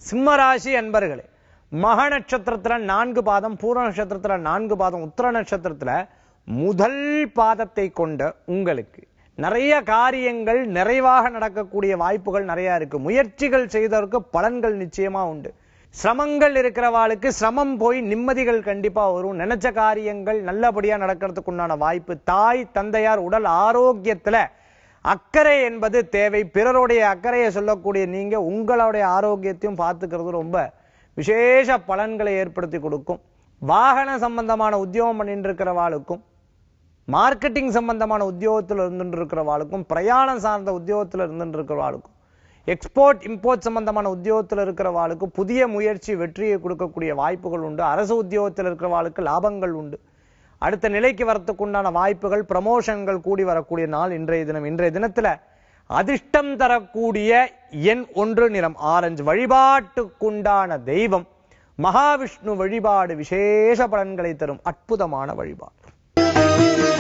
சிம்மராசி அன்பர்களே மக நட்சத்திரத்துல நான்கு பாதம் பூர நட்சத்திரத்துல நான்கு பாதம் உத்தர நட்சத்திரத்துல முதல் பாதத்தை கொண்ட உங்களுக்கு நிறைய காரியங்கள் நிறைவாக நடக்கக்கூடிய வாய்ப்புகள் நிறைய இருக்கு முயற்சிகள் செய்தவருக்கு பலன்கள் நிச்சயமா உண்டு சிரமங்கள் இருக்கிறவாளுக்கு சிரமம் போய் நிம்மதிகள் கண்டிப்பா வரும் நினைச்ச காரியங்கள் நல்லபடியா நடக்கிறதுக்கு உண்டான வாய்ப்பு தாய் தந்தையார் உடல் ஆரோக்கியத்துல அக்கறை என்பது தேவை பிறருடைய அக்கறையை சொல்லக்கூடிய நீங்க உங்களுடைய ஆரோக்கியத்தையும் பார்த்துக்கிறது ரொம்ப விசேஷ பலன்களை ஏற்படுத்தி கொடுக்கும் வாகன சம்பந்தமான உத்தியோகம் பண்ணிட்டு இருக்கிறவாளுக்கும் மார்க்கெட்டிங் சம்பந்தமான உத்தியோகத்தில் இருந்துட்டு இருக்கிறவாளுக்கும் பிரயாணம் சார்ந்த உத்தியோகத்தில் இருந்துட்டு இருக்கிறவாளுக்கும் எக்ஸ்போர்ட் இம்போர்ட் சம்பந்தமான உத்தியோகத்தில் இருக்கிறவாளுக்கு புதிய முயற்சி வெற்றியை கொடுக்கக்கூடிய வாய்ப்புகள் உண்டு அரசு உத்தியோகத்தில் இருக்கிறவாளுக்கு லாபங்கள் உண்டு அடுத்த நிலைக்கு வரத்துக்கு உண்டான வாய்ப்புகள் ப்ரமோஷன்கள் கூடி வரக்கூடிய நாள் இன்றைய தினம் இன்றைய தினத்துல அதிர்ஷ்டம் தரக்கூடிய எண் ஒன்று நிறம் ஆரஞ்சு வழிபாட்டுக்குண்டான தெய்வம் மகாவிஷ்ணு வழிபாடு விசேஷ பலன்களை தரும் அற்புதமான வழிபாடு